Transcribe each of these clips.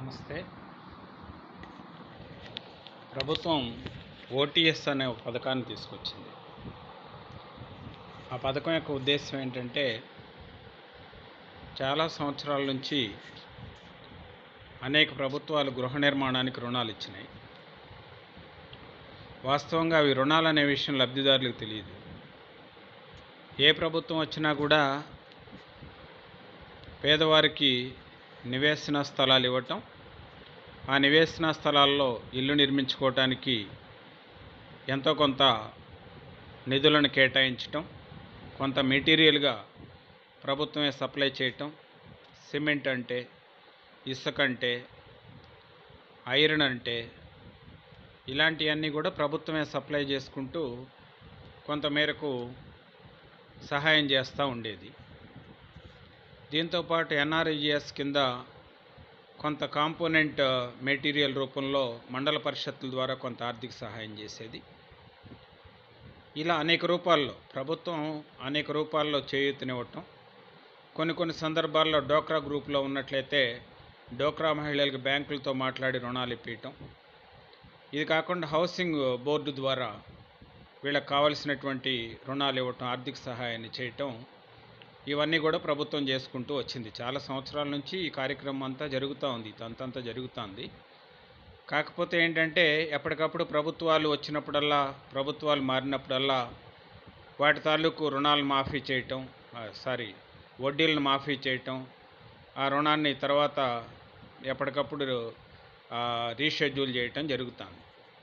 నమస్తే ప్రభుత్వం ఓటీఎస్ అనే ఒక పథకాన్ని తీసుకొచ్చింది ఆ పథకం యొక్క ఉద్దేశం ఏంటంటే చాలా సంవత్సరాల నుంచి అనేక ప్రభుత్వాలు గృహ నిర్మాణానికి రుణాలు ఇచ్చినాయి వాస్తవంగా అవి రుణాలు అనే విషయం లబ్ధిదారులకు తెలియదు ఏ ప్రభుత్వం వచ్చినా కూడా పేదవారికి నివేశన స్థలాలు ఇవ్వటం ఆ నివేశన స్థలాల్లో ఇల్లు నిర్మించుకోవటానికి ఎంతో కొంత నిధులను కేటాయించటం కొంత మెటీరియల్గా ప్రభుత్వమే సప్లై చేయటం సిమెంట్ అంటే ఇసుక అంటే ఐరన్ అంటే ఇలాంటివన్నీ కూడా ప్రభుత్వమే సప్లై చేసుకుంటూ కొంతమేరకు సహాయం చేస్తూ ఉండేది దీంతోపాటు ఎన్ఆర్ఈజిఎస్ కింద కొంత కాంపోనెంట్ మెటీరియల్ రూపంలో మండల పరిషత్తుల ద్వారా కొంత ఆర్థిక సహాయం చేసేది ఇలా అనేక రూపాల్లో ప్రభుత్వం అనేక రూపాల్లో చేయూతనివ్వటం కొన్ని కొన్ని సందర్భాల్లో డోక్రా గ్రూప్లో ఉన్నట్లయితే డోక్రా మహిళలకు బ్యాంకులతో మాట్లాడి రుణాలు ఇప్పించటం ఇది కాకుండా హౌసింగ్ బోర్డు ద్వారా వీళ్ళకి కావలసినటువంటి రుణాలు ఇవ్వటం ఆర్థిక సహాయాన్ని చేయటం ఇవన్నీ కూడా ప్రభుత్వం చేసుకుంటూ వచ్చింది చాలా సంవత్సరాల నుంచి ఈ కార్యక్రమం అంతా జరుగుతూ ఉంది తంతంతా జరుగుతుంది కాకపోతే ఏంటంటే ఎప్పటికప్పుడు ప్రభుత్వాలు వచ్చినప్పుడల్లా ప్రభుత్వాలు మారినప్పుడల్లా వాటి తాలూకు రుణాలు మాఫీ చేయటం సారీ వడ్డీలను మాఫీ చేయటం ఆ రుణాన్ని తర్వాత ఎప్పటికప్పుడు రీషెడ్యూల్ చేయటం జరుగుతుంది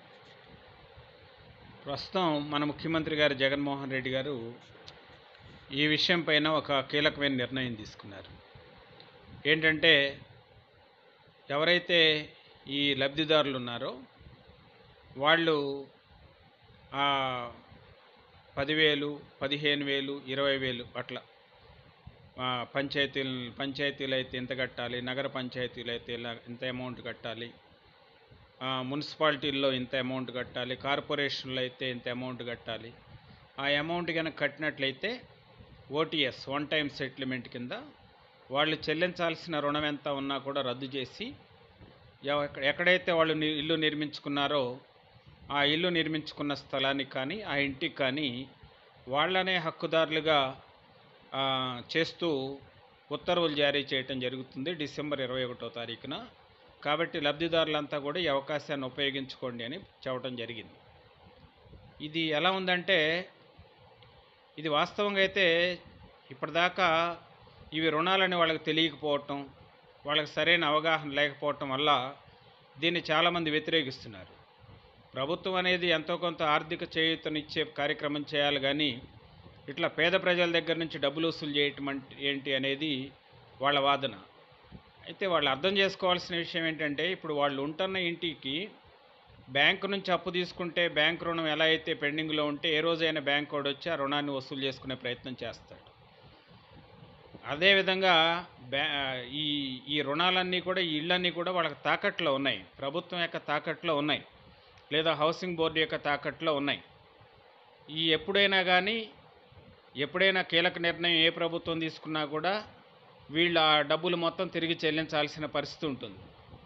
ప్రస్తుతం మన ముఖ్యమంత్రి గారు జగన్మోహన్ రెడ్డి గారు ఈ విషయం పైన ఒక కీలకమైన నిర్ణయం తీసుకున్నారు ఏంటంటే ఎవరైతే ఈ లబ్ధిదారులు ఉన్నారో వాళ్ళు ఆ పదివేలు పదిహేను వేలు ఇరవై వేలు అట్లా పంచాయతీలు పంచాయతీలు అయితే ఎంత కట్టాలి నగర పంచాయతీలు అయితే ఇలా ఇంత అమౌంట్ కట్టాలి మున్సిపాలిటీల్లో ఇంత అమౌంట్ కట్టాలి కార్పొరేషన్లో అయితే ఇంత అమౌంట్ కట్టాలి ఆ అమౌంట్ కనుక కట్టినట్లయితే ఓటీఎస్ వన్ టైం సెటిల్మెంట్ కింద వాళ్ళు చెల్లించాల్సిన రుణం ఎంత ఉన్నా కూడా రద్దు చేసి ఎక్కడైతే వాళ్ళు ఇల్లు నిర్మించుకున్నారో ఆ ఇల్లు నిర్మించుకున్న స్థలానికి కానీ ఆ ఇంటికి కానీ వాళ్ళనే హక్కుదారులుగా చేస్తూ ఉత్తర్వులు జారీ చేయటం జరుగుతుంది డిసెంబర్ ఇరవై ఒకటో తారీఖున కాబట్టి లబ్ధిదారులంతా కూడా ఈ అవకాశాన్ని ఉపయోగించుకోండి అని చెప్పడం జరిగింది ఇది ఎలా ఉందంటే ఇది వాస్తవంగా అయితే ఇప్పటిదాకా ఇవి రుణాలని వాళ్ళకి తెలియకపోవటం వాళ్ళకి సరైన అవగాహన లేకపోవటం వల్ల దీన్ని చాలామంది వ్యతిరేకిస్తున్నారు ప్రభుత్వం అనేది ఎంతో కొంత ఆర్థిక చేయూతనిచ్చే కార్యక్రమం చేయాలి కానీ ఇట్లా పేద ప్రజల దగ్గర నుంచి డబ్బులు వసూలు చేయటం ఏంటి అనేది వాళ్ళ వాదన అయితే వాళ్ళు అర్థం చేసుకోవాల్సిన విషయం ఏంటంటే ఇప్పుడు వాళ్ళు ఉంటున్న ఇంటికి బ్యాంకు నుంచి అప్పు తీసుకుంటే బ్యాంక్ రుణం ఎలా అయితే పెండింగ్లో ఉంటే ఏ రోజైనా బ్యాంక్ వాడు వచ్చి ఆ రుణాన్ని వసూలు చేసుకునే ప్రయత్నం చేస్తాడు అదేవిధంగా బ్యా ఈ ఈ రుణాలన్నీ కూడా ఈ ఇళ్ళన్నీ కూడా వాళ్ళకి తాకట్లో ఉన్నాయి ప్రభుత్వం యొక్క తాకట్లో ఉన్నాయి లేదా హౌసింగ్ బోర్డు యొక్క తాకట్లో ఉన్నాయి ఈ ఎప్పుడైనా కానీ ఎప్పుడైనా కీలక నిర్ణయం ఏ ప్రభుత్వం తీసుకున్నా కూడా వీళ్ళ డబ్బులు మొత్తం తిరిగి చెల్లించాల్సిన పరిస్థితి ఉంటుంది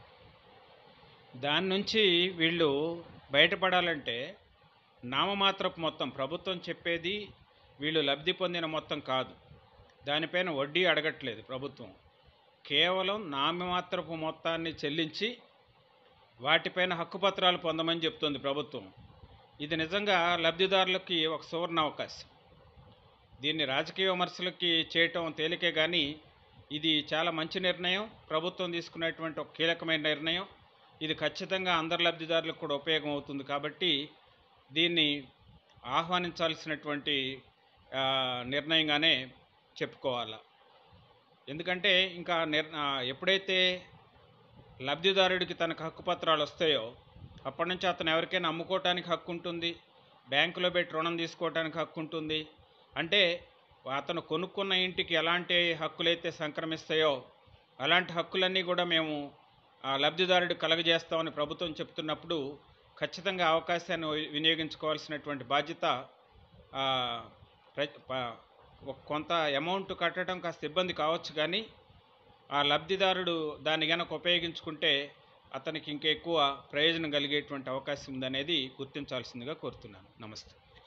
దాని నుంచి వీళ్ళు బయటపడాలంటే నామమాత్రపు మొత్తం ప్రభుత్వం చెప్పేది వీళ్ళు లబ్ధి పొందిన మొత్తం కాదు దానిపైన వడ్డీ అడగట్లేదు ప్రభుత్వం కేవలం నామమాత్రపు మొత్తాన్ని చెల్లించి వాటిపైన హక్కుపత్రాలు పొందమని చెప్తుంది ప్రభుత్వం ఇది నిజంగా లబ్ధిదారులకి ఒక సువర్ణ అవకాశం దీన్ని రాజకీయ విమర్శలకి చేయటం తేలికే కానీ ఇది చాలా మంచి నిర్ణయం ప్రభుత్వం తీసుకున్నటువంటి ఒక కీలకమైన నిర్ణయం ఇది ఖచ్చితంగా అందరి లబ్ధిదారులకు కూడా ఉపయోగం అవుతుంది కాబట్టి దీన్ని ఆహ్వానించాల్సినటువంటి నిర్ణయంగానే చెప్పుకోవాలి ఎందుకంటే ఇంకా నిర్ ఎప్పుడైతే లబ్ధిదారుడికి తనకు హక్కుపత్రాలు వస్తాయో అప్పటి నుంచి అతను ఎవరికైనా అమ్ముకోవటానికి హక్కు ఉంటుంది బ్యాంకులో పెట్టి రుణం తీసుకోవడానికి హక్కు ఉంటుంది అంటే అతను కొనుక్కున్న ఇంటికి ఎలాంటి హక్కులైతే సంక్రమిస్తాయో అలాంటి హక్కులన్నీ కూడా మేము లబ్ధిదారుడు కలగజేస్తామని ప్రభుత్వం చెప్తున్నప్పుడు ఖచ్చితంగా అవకాశాన్ని వినియోగించుకోవాల్సినటువంటి బాధ్యత కొంత అమౌంట్ కట్టడం కాస్త ఇబ్బంది కావచ్చు కానీ ఆ లబ్ధిదారుడు దాన్ని గనక ఉపయోగించుకుంటే అతనికి ఇంకా ఎక్కువ ప్రయోజనం కలిగేటువంటి అవకాశం ఉందనేది గుర్తించాల్సిందిగా కోరుతున్నాను నమస్తే